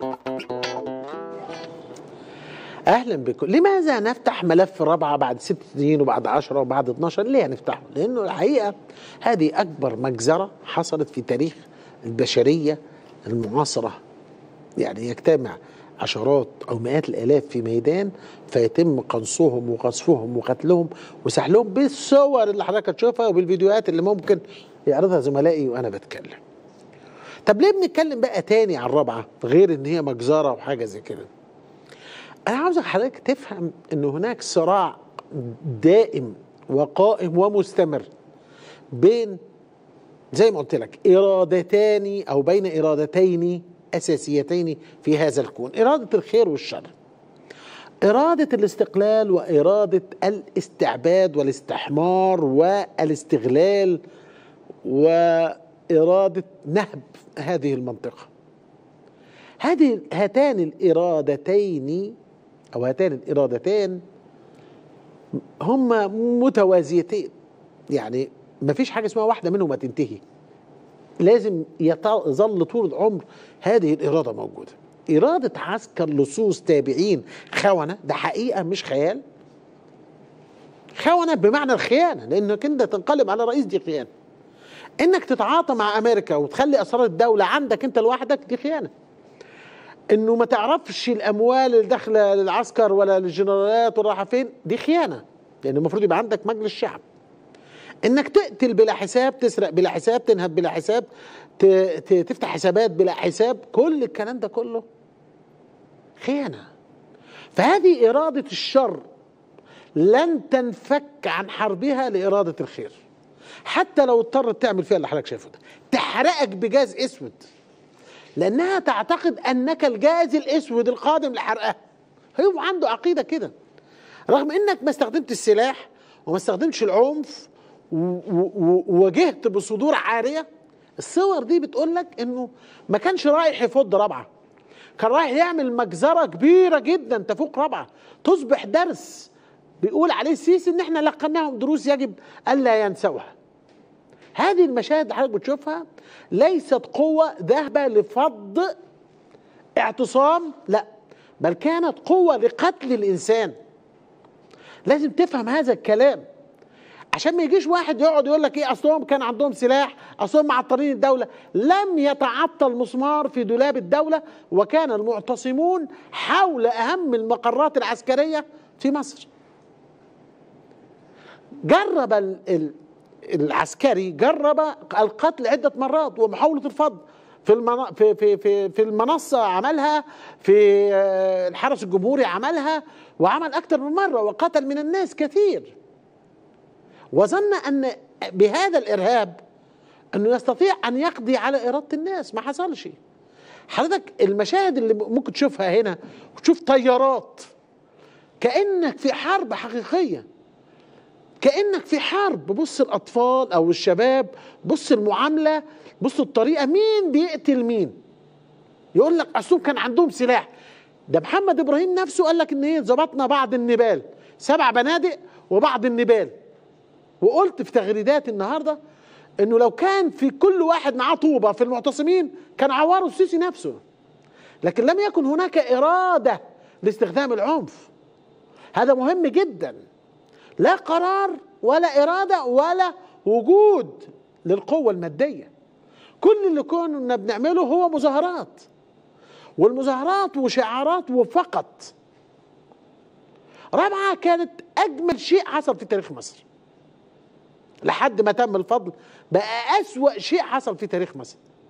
اهلا بكم لماذا نفتح ملف رابعه بعد ست سنين وبعد عشرة وبعد 12 ليه هنفتحه لانه الحقيقه هذه اكبر مجزره حصلت في تاريخ البشريه المعاصره يعني يجتمع عشرات او مئات الالاف في ميدان فيتم قنصهم وقصفهم وقتلهم وسحلهم بالصور اللي حضرتك هتشوفها وبالفيديوهات اللي ممكن يعرضها زملائي وانا بتكلم طب ليه بنتكلم بقى تاني عن الرابعه غير ان هي مجزره وحاجه زي كده انا عاوزك حضرتك تفهم ان هناك صراع دائم وقائم ومستمر بين زي ما قلت لك ارادتان او بين ارادتين اساسيتين في هذا الكون اراده الخير والشر اراده الاستقلال واراده الاستعباد والاستحمار والاستغلال واراده نهب هذه المنطقه هذه هاتان الارادتين او هاتان الارادتان هما متوازيتين يعني ما فيش حاجه اسمها واحده منهم هتنتهي لازم يظل طول العمر هذه الاراده موجوده اراده عسكر لصوص تابعين خونه ده حقيقه مش خيال خونه بمعنى الخيانه لانك انت تنقلب على رئيس دي خيانه انك تتعاطى مع امريكا وتخلي اسرار الدوله عندك انت لوحدك دي خيانه انه ما تعرفش الاموال اللي داخله للعسكر ولا للجنرالات ولا رايحه فين دي خيانه لان المفروض يبقى عندك مجلس شعب انك تقتل بلا حساب تسرق بلا حساب تنهب بلا حساب تفتح حسابات بلا حساب كل الكلام ده كله خيانه فهذه اراده الشر لن تنفك عن حربها لاراده الخير حتى لو اضطرت تعمل فيها اللي حضرتك شايفه ده تحرقك بجاز اسود لانها تعتقد انك الجاز الاسود القادم لحرقها هو عنده عقيده كده رغم انك ما استخدمت السلاح وما استخدمتش العنف وواجهت بصدور عاريه الصور دي بتقول لك انه ما كانش رايح يفض رابعه كان رايح يعمل مجزره كبيره جدا تفوق رابعه تصبح درس بيقول عليه السيسي ان احنا لقناهم دروس يجب الا ينسوها هذه المشاهد اللي حضرتك بتشوفها ليست قوة ذهبة لفض اعتصام لا بل كانت قوة لقتل الإنسان لازم تفهم هذا الكلام عشان ما يجيش واحد يقعد يقول لك ايه اصلهم كان عندهم سلاح اصلهم معطلين الدوله لم يتعطل مسمار في دولاب الدوله وكان المعتصمون حول اهم المقرات العسكريه في مصر جرب ال ال العسكري جرب القتل عده مرات ومحاوله الفض في المنا... في في في في المنصه عملها في الحرس الجمهوري عملها وعمل اكثر من مره وقتل من الناس كثير وظن ان بهذا الارهاب انه يستطيع ان يقضي على اراده الناس ما حصلش حضرتك المشاهد اللي ممكن تشوفها هنا وتشوف طيارات كانك في حرب حقيقيه كانك في حرب بص الاطفال او الشباب بص المعامله بص الطريقه مين بيقتل مين يقول لك اصلهم كان عندهم سلاح ده محمد ابراهيم نفسه قال لك ان ايه ظبطنا بعض النبال سبع بنادق وبعض النبال وقلت في تغريدات النهارده انه لو كان في كل واحد معاه طوبه في المعتصمين كان عوروا السيسي نفسه لكن لم يكن هناك اراده لاستخدام العنف هذا مهم جدا لا قرار ولا اراده ولا وجود للقوه الماديه كل اللي كنا بنعمله هو مظاهرات والمظاهرات وشعارات وفقط رابعه كانت اجمل شيء حصل في تاريخ مصر لحد ما تم الفضل بقى اسوا شيء حصل في تاريخ مصر